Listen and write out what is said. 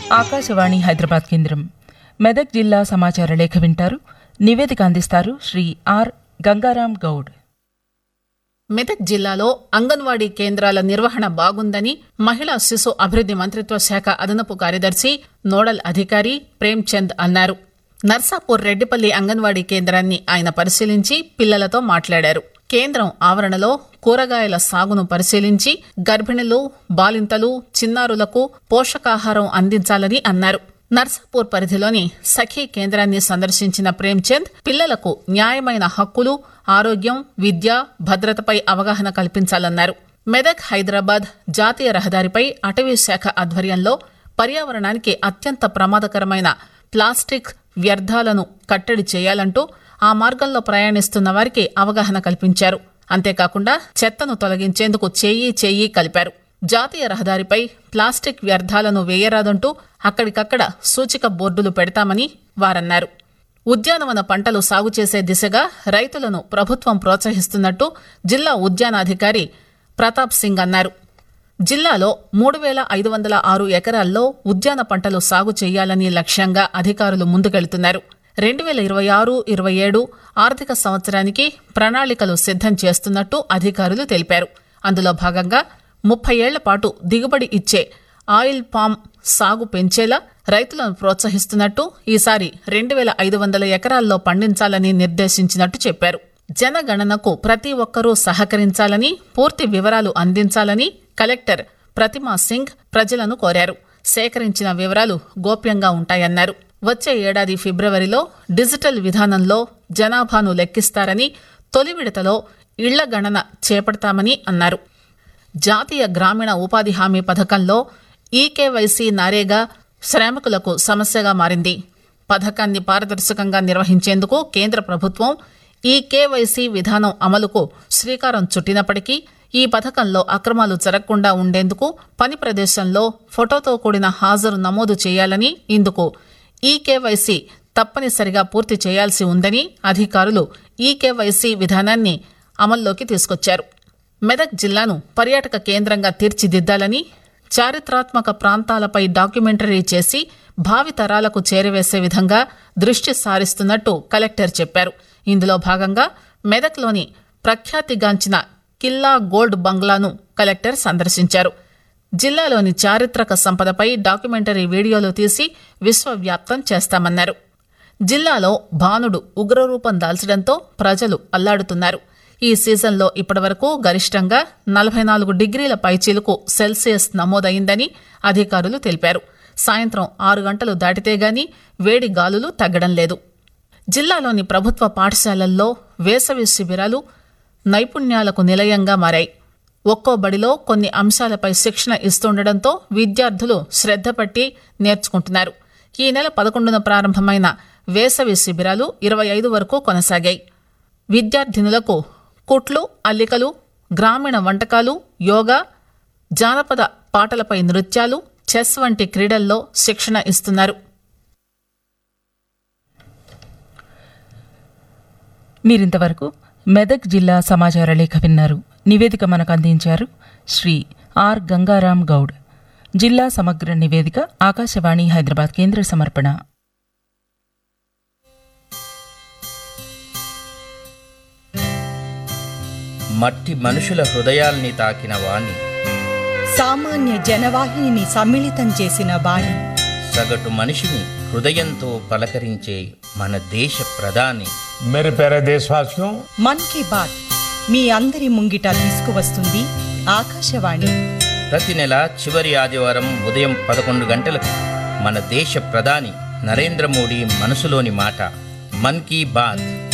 ఆకాశవాణి హైదరాబాద్ కేంద్రం మెదక్ జిల్లా సమాచార లేఖ వింటారు నివేదిక అందిస్తారు శ్రీ ఆర్ గంగారాం గౌడ్ మెదక్ జిల్లాలో అంగన్వాడీ కేంద్రాల నిర్వహణ బాగుందని మహిళా శిశు అభివృద్ది మంత్రిత్వ శాఖ అదనపు కార్యదర్శి నోడల్ అధికారి ప్రేమ్చంద్ అన్నారు నర్సాపూర్ రెడ్డిపల్లి అంగన్వాడీ కేంద్రాన్ని ఆయన పరిశీలించి పిల్లలతో మాట్లాడారు కేంద్రం ఆవరణలో కూరగాయల సాగును పరిశీలించి గర్భిణులు బాలింతలు చిన్నారులకు పోషకాహారం అందించాలని అన్నారు నర్సాపూర్ పరిధిలోని సఖీ కేంద్రాన్ని సందర్శించిన ప్రేమ్చంద్ పిల్లలకు న్యాయమైన హక్కులు ఆరోగ్యం విద్య భద్రతపై అవగాహన కల్పించాలన్నారు మెదక్ హైదరాబాద్ జాతీయ రహదారిపై అటవీ శాఖ ఆధ్వర్యంలో పర్యావరణానికి అత్యంత ప్రమాదకరమైన ప్లాస్టిక్ వ్యర్థాలను కట్టడి చేయాలంటూ ఆ మార్గంలో ప్రయాణిస్తున్న వారికి అవగాహన కల్పించారు అంతేకాకుండా చెత్తను తొలగించేందుకు చేయి చేయి కలిపారు జాతీయ రహదారిపై ప్లాస్టిక్ వ్యర్థాలను వేయరాదంటూ అక్కడికక్కడ సూచిక బోర్డులు పెడతామని వారన్నారు ఉద్యానవన పంటలు సాగు చేసే దిశగా రైతులను ప్రభుత్వం ప్రోత్సహిస్తున్నట్టు జిల్లా ఉద్యానాధికారి ప్రతాప్ సింగ్ అన్నారు జిల్లాలో మూడు వేల ఐదు వందల ఆరు ఎకరాల్లో ఉద్యాన పంటలు సాగు చేయాలని లక్ష్యంగా అధికారులు ముందుకెళ్తున్నారు రెండు వేల ఇరవై ఆరు ఇరవై ఏడు ఆర్థిక సంవత్సరానికి ప్రణాళికలు సిద్దం చేస్తున్నట్టు అధికారులు తెలిపారు అందులో భాగంగా ముప్పై ఏళ్ల పాటు దిగుబడి ఇచ్చే ఆయిల్ పామ్ సాగు పెంచేలా రైతులను ప్రోత్సహిస్తున్నట్టు ఈసారి రెండు వేల ఐదు వందల ఎకరాల్లో పండించాలని నిర్దేశించినట్టు చెప్పారు జనగణనకు ప్రతి ఒక్కరూ సహకరించాలని పూర్తి వివరాలు అందించాలని కలెక్టర్ ప్రతిమా సింగ్ ప్రజలను కోరారు సేకరించిన వివరాలు గోప్యంగా ఉంటాయన్నారు వచ్చే ఏడాది ఫిబ్రవరిలో డిజిటల్ విధానంలో జనాభాను లెక్కిస్తారని తొలి విడతలో ఇళ్ల గణన చేపడతామని అన్నారు జాతీయ గ్రామీణ ఉపాధి హామీ పథకంలో ఈకేవైసీ నారేగా శ్రామికులకు సమస్యగా మారింది పథకాన్ని పారదర్శకంగా నిర్వహించేందుకు కేంద్ర ప్రభుత్వం ఈ కేవైసీ విధానం అమలుకు శ్రీకారం చుట్టినప్పటికీ ఈ పథకంలో అక్రమాలు జరగకుండా ఉండేందుకు పని ప్రదేశంలో ఫోటోతో కూడిన హాజరు నమోదు చేయాలని ఇందుకు ఈ కేవైసీ తప్పనిసరిగా పూర్తి చేయాల్సి ఉందని అధికారులు ఈ కేవైసీ విధానాన్ని అమల్లోకి తీసుకొచ్చారు మెదక్ జిల్లాను పర్యాటక కేంద్రంగా తీర్చిదిద్దాలని చారిత్రాత్మక ప్రాంతాలపై డాక్యుమెంటరీ చేసి భావితరాలకు చేరవేసే విధంగా దృష్టి సారిస్తున్నట్టు కలెక్టర్ చెప్పారు ఇందులో భాగంగా మెదక్లోని ప్రఖ్యాతిగాంచిన కిల్లా గోల్డ్ బంగ్లాను కలెక్టర్ సందర్శించారు జిల్లాలోని చారిత్రక సంపదపై డాక్యుమెంటరీ వీడియోలు తీసి విశ్వవ్యాప్తం చేస్తామన్నారు జిల్లాలో భానుడు ఉగ్రరూపం దాల్చడంతో ప్రజలు అల్లాడుతున్నారు ఈ సీజన్లో ఇప్పటివరకు గరిష్టంగా నలభై నాలుగు డిగ్రీల పైచీలకు సెల్సియస్ నమోదైందని అధికారులు తెలిపారు సాయంత్రం ఆరు గంటలు దాటితే గాని వేడి గాలులు తగ్గడం లేదు జిల్లాలోని ప్రభుత్వ పాఠశాలల్లో వేసవి శిబిరాలు నైపుణ్యాలకు నిలయంగా మారాయి ఒక్కో బడిలో కొన్ని అంశాలపై శిక్షణ ఇస్తుండటంతో విద్యార్థులు శ్రద్ధ పట్టి నేర్చుకుంటున్నారు ఈ నెల పదకొండున ప్రారంభమైన వేసవి శిబిరాలు ఇరవై ఐదు వరకు కొనసాగాయి విద్యార్థినులకు కుట్లు అల్లికలు గ్రామీణ వంటకాలు యోగా జానపద పాటలపై నృత్యాలు చెస్ వంటి క్రీడల్లో శిక్షణ ఇస్తున్నారు మీరింతవరకు మెదక్ జిల్లా సమాచార లేఖ విన్నారు నివేదిక మనకు అందించారు శ్రీ ఆర్ గంగారాం గౌడ్ జిల్లా సమగ్ర నివేదిక ఆకాశవాణి హైదరాబాద్ కేంద్ర సమర్పణ మట్టి మనుషుల హృదయాల్ని తాకిన వాణి సామాన్య జనవాహిని సమ్మిళితం చేసిన వాణి సగటు మనిషిని హృదయంతో పలకరించే మన దేశ ప్రధాని मेरे प्यारे देशवासियों మన్ కీ బాత్ మీ అందరి ముంగిట తీసుకువస్తుంది ఆకాశవాణి ప్రతి నెల చివరి ఆదివారం ఉదయం పదకొండు గంటలకు మన దేశ ప్రధాని నరేంద్ర మోడీ మనసులోని మాట మన్ కీ బాత్